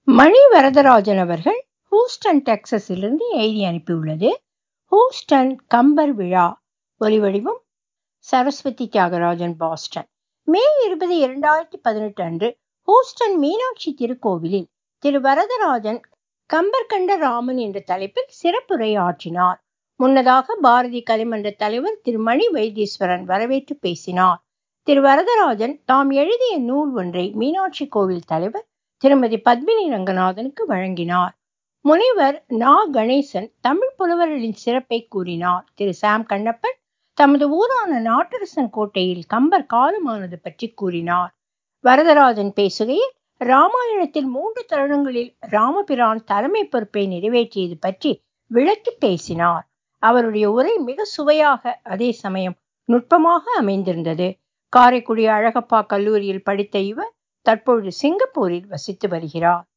மணி வரதராஜன் அவர்கள் ஹூஸ்டன் டெக்சஸிலிருந்து எழுதி அனுப்பியுள்ளது ஹூஸ்டன் கம்பர் விழா ஒலிவடிவம் சரஸ்வதி தியாகராஜன் பாஸ்டன் மே இருபது இரண்டாயிரத்தி பதினெட்டு அன்று ஹூஸ்டன் மீனாட்சி திருக்கோவிலில் திரு வரதராஜன் கம்பர்கண்ட ராமன் என்ற தலைப்பில் சிறப்புரை ஆற்றினார் முன்னதாக பாரதி கலைமன்ற தலைவர் திரு மணி வைத்தீஸ்வரன் வரவேற்று பேசினார் திரு வரதராஜன் தாம் எழுதிய நூல் ஒன்றை மீனாட்சி கோவில் தலைவர் திருமதி பத்மினி ரங்கநாதனுக்கு வழங்கினார் முனைவர் நா கணேசன் தமிழ் புலவர்களின் சிறப்பை கூறினார் திரு சாம் கண்ணப்பன் தமது ஊரான நாட்டரசன் கோட்டையில் கம்பர் காலமானது பற்றி கூறினார் வரதராஜன் பேசுகையில் ராமாயணத்தில் மூன்று தருணங்களில் ராமபிரான் தலைமை பொறுப்பை நிறைவேற்றியது பற்றி விளக்கி பேசினார் அவருடைய உரை மிக சுவையாக அதே சமயம் நுட்பமாக அமைந்திருந்தது காரைக்குடி அழகப்பா கல்லூரியில் படித்த இவர் தற்பொழுது சிங்கப்பூரில் வசித்து வருகிறார்